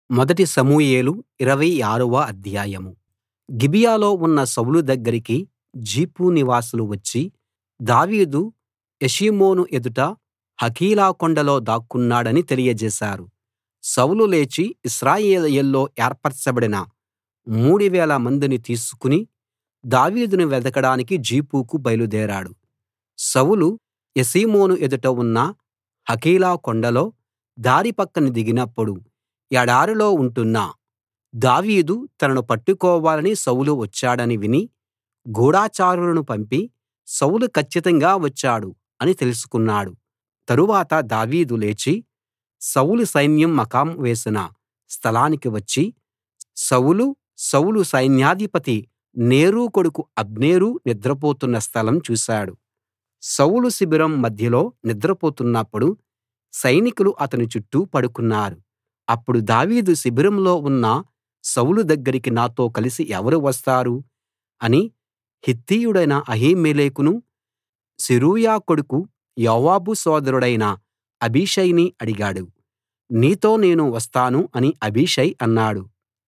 మొదటి సమూయేలు ఇరవై ఆరవ అధ్యాయం గిబియాలో ఉన్న సౌలు దగ్గరికి జీఫు నివాసులు వచ్చి దావీదు యెషీమోను ఎదుట హకీలా కొండలో దాక్కున్నాడని తెలియజేశారు సౌలు లేచి ఇశ్రాయేలీయుల్లో ఏర్పరచబడిన మూడువేల మందిని తీసుకుని దావీదును వెదకడానికి జీఫుకు బయలుదేరాడు సౌలు యెషీమోను ఎదుట ఉన్న హకీలా కొండలో దారి పక్కన దిగినప్పుడు ఎడారిలో ఉంటున్న దావీదు తనను పట్టుకోవాలని సౌలు వచ్చాడని విని గూఢచారులను పంపి సౌలు కచ్చితంగా వచ్చాడు అని తెలుసుకున్నాడు తరువాత దావీదు లేచి సౌలు సైన్యం మకాం వేసిన స్థలానికి వచ్చి సౌలు సౌలు సైన్యాధిపతి నేరు కొడుకు అబ్నేరు నిద్రపోతున్న స్థలం చూశాడు సౌలు శిబిరం మధ్యలో నిద్రపోతున్నప్పుడు సైనికులు అతని చుట్టూ పడుకున్నారు అప్పుడు దావీదు శిబిరంలో ఉన్న సౌలు దగ్గరికి నాతో కలిసి ఎవరు వస్తారు అని హిత్తీయుడైన అహీమెలెకును సెరూయా కొడుకు యోవాబు సోదరుడైన అబీషైని అడిగాడు నీతో నేను వస్తాను అని అబీషై అన్నాడు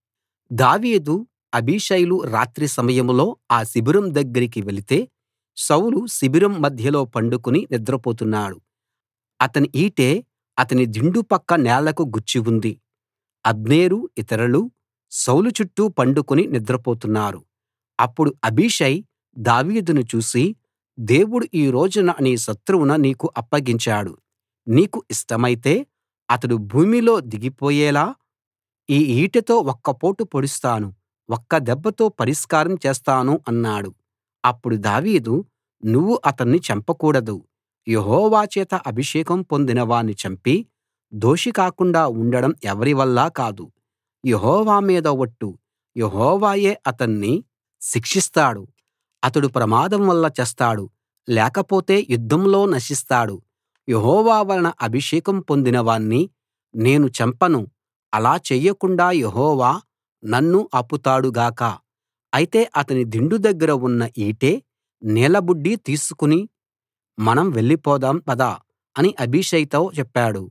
దావీదు అబీషైలు రాత్రి సమయంలో ఆ శిబిరం దగ్గరికి వెళితే సౌలు శిబిరం మధ్యలో పండుకుని నిద్రపోతున్నాడు అతని ఈటె అతని దిండు పక్క నేలకు గుచ్చి ఉంది అబ్నేరు ఇతరులు సౌలు చుట్టూ పండుకుని నిద్రపోతున్నారు అప్పుడు అబీషై దావీదును చూసి దేవుడు ఈ రోజున నీ శత్రువును నీకు అప్పగించాడు నీకు ఇష్టమైతే అతడు భూమిలో దిగిపోయేలా ఈ ఈటెతో ఒక్క పోటు పొడుస్తాను ఒక్క దెబ్బతో పరిష్కారం చేస్తాను అన్నాడు అప్పుడు దావీదు నువ్వు అతన్ని చంపకూడదు యెహోవా చేత అభిషేకం పొందిన వాణ్ణి చంపి దోషి కాకుండా ఉండడం ఎవరి వల్లా కాదు యెహోవా మీద ఒట్టు యెహోవాయే అతన్ని శిక్షిస్తాడు అతడు ప్రమాదం వల్ల చస్తాడు లేకపోతే యుద్ధంలో నశిస్తాడు యెహోవా వలన అభిషేకం పొందిన వాణ్ణి నేను చంపను అలా చెయ్యకుండా యెహోవా నన్ను ఆపుతాడు గాక అయితే అతని దిండు దగ్గర ఉన్న ఈటె నీళ్లబుడ్డి తీసుకుని మనం వెళ్ళిపోదాం పద అని అబీషైతో చెప్పాడు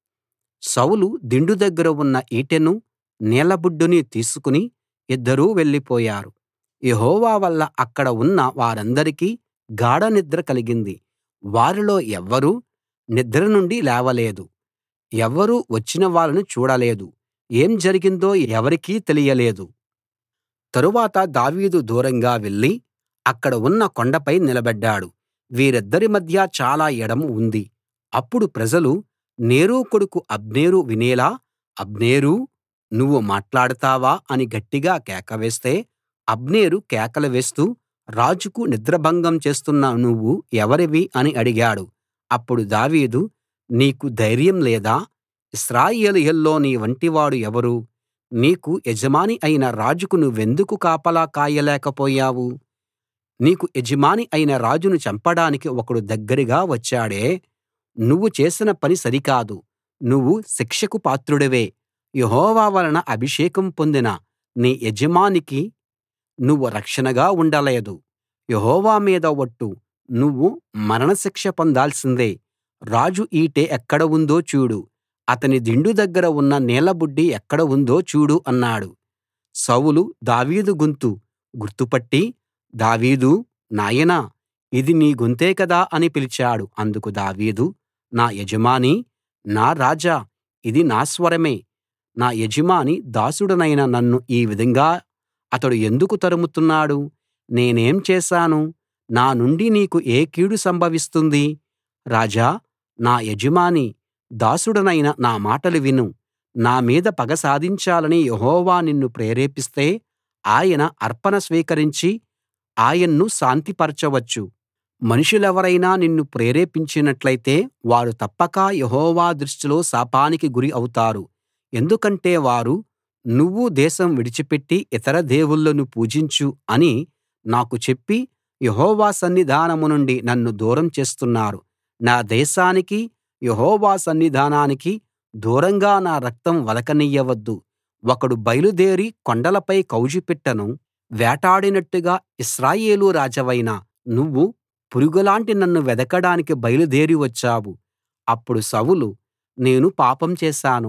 సౌలు దిండు దగ్గర ఉన్న ఈటెను నీళ్లబుడ్డిని తీసుకుని ఇద్దరూ వెళ్ళిపోయారు యెహోవా వల్ల అక్కడ ఉన్న వారందరికీ గాఢనిద్ర కలిగింది వారిలో ఎవ్వరూ నిద్ర నుండి లేవలేదు ఎవ్వరూ వచ్చిన వాళ్ళను చూడలేదు ఏం జరిగిందో ఎవరికీ తెలియలేదు తరువాత దావీదు దూరంగా వెళ్లి అక్కడ ఉన్న కొండపై నిలబడ్డాడు వీరిద్దరి మధ్య చాలా ఎడం ఉంది అప్పుడు ప్రజలు నేరు కొడుకు అబ్నేరు వినేలా అబ్నేరూ నువ్వు మాట్లాడతావా అని గట్టిగా కేక వేస్తే అబ్నేరు కేకలు వేస్తూ రాజుకు నిద్రాభంగం చేస్తున్న నువ్వు ఎవరివి అని అడిగాడు అప్పుడు దావీదు నీకు ధైర్యం లేదా ఇశ్రాయేలీయుల్లో నీ వంటివాడు ఎవరు నీకు యజమాని అయిన రాజుకు నువ్వెందుకు కాపలా కాయలేకపోయావు నీకు యజమాని అయిన రాజును చంపడానికి ఒకడు దగ్గరగా వచ్చాడే నువ్వు చేసిన పని సరికాదు నువ్వు శిక్షకు పాత్రుడివే యెహోవా వలన అభిషేకం పొందిన నీ యజమానికి నువ్వు రక్షణగా ఉండలేదు యెహోవా మీద ఒట్టు నువ్వు మరణశిక్ష పొందాల్సిందే రాజు ఈటె ఎక్కడ ఉందో చూడు అతని దిండు దగ్గర ఉన్న నీళ్లబుడ్డి ఎక్కడ ఉందో చూడు అన్నాడు సౌలు దావీదు గొంతు గుర్తుపట్టి దావీదూ నాయనా ఇది నీ గొంతే కదా అని పిలిచాడు అందుకు దావీదు నా యజమానీ నా రాజా ఇది నా స్వరమే నా యజమాని దాసుడనైన నన్ను ఈ విధంగా అతడు ఎందుకు తరుముతున్నాడు నేనేం చేశాను నా నుండి నీకు ఏ కీడు సంభవిస్తుంది రాజా నా యజమానీ దాసుడనైన నా మాటలు విను నా మీద పగ సాధించాలని యెహోవా నిన్ను ప్రేరేపిస్తే ఆయన అర్పణ స్వీకరించి ఆయన్ను శాంతిపరచవచ్చు మనుషులెవరైనా నిన్ను ప్రేరేపించినట్లయితే వారు తప్పక యెహోవా దృష్టిలో శాపానికి గురి అవుతారు ఎందుకంటే వారు నువ్వు దేశం విడిచిపెట్టి ఇతర దేవుళ్ళను పూజించు అని నాకు చెప్పి యెహోవా సన్నిధానం నుండి నన్ను దూరం చేస్తున్నారు నా దేశానికి యెహోవా సన్నిధానానికి దూరంగా నా రక్తం ఒలకనియ్యవద్దు ఒకడు బయలుదేరి కొండలపై కౌజుపిట్టను వేటాడినట్టుగా ఇశ్రాయేలు రాజవైన నువ్వు పురుగులాంటి నన్ను వెదకడానికి బయలుదేరి వచ్చావు అప్పుడు సౌలు నేను పాపం చేశాను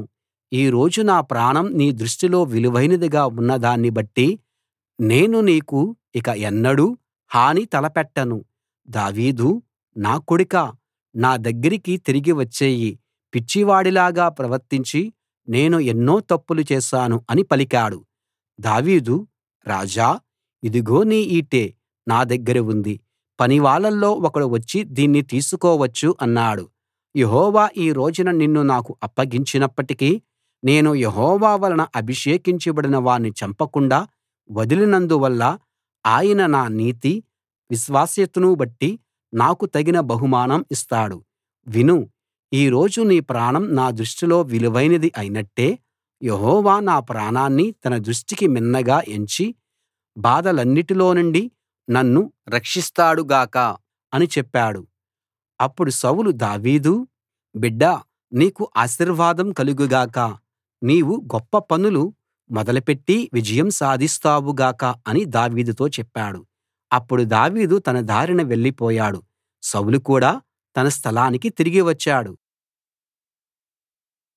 ఈ రోజు నా ప్రాణం నీ దృష్టిలో విలువైనదిగా ఉన్నదాన్ని బట్టి నేను నీకు ఇక ఎన్నడూ హాని తలపెట్టను దావీదూ నా కొడుకా నా దగ్గరికి తిరిగి వచ్చెయ్యి పిచ్చివాడిలాగా ప్రవర్తించి నేను ఎన్నో తప్పులు చేశాను అని పలికాడు దావీదు రాజా ఇదిగో నీ ఈటె నా దగ్గర ఉంది పనివాళ్ళలో ఒకడు వచ్చి దీన్ని తీసుకోవచ్చు అన్నాడు యెహోవా ఈ రోజున నిన్ను నాకు అప్పగించినప్పటికీ నేను యెహోవా వలన అభిషేకించబడిన వాణ్ణి చంపకుండా వదిలినందువల్ల ఆయన నా నీతి విశ్వాస్యతను బట్టి నాకు తగిన బహుమానం ఇస్తాడు విను ఈ రోజు నీ ప్రాణం నా దృష్టిలో విలువైనది అయినట్టే యెహోవా నా ప్రాణాన్ని తన దృష్టికి మిన్నగా ఎంచి బాధలన్నిటిలో నుండి నన్ను రక్షిస్తాడు గాక అని చెప్పాడు అప్పుడు సౌలు దావీదూ బిడ్డా నీకు ఆశీర్వాదం కలుగు గాక నీవు గొప్ప పనులు మొదలుపెట్టి విజయం సాధిస్తావు గాక అని దావీదుతో చెప్పాడు అప్పుడు దావీదు తన దారిన వెళ్ళిపోయాడు సౌలు కూడా తన స్థలానికి తిరిగి వచ్చాడు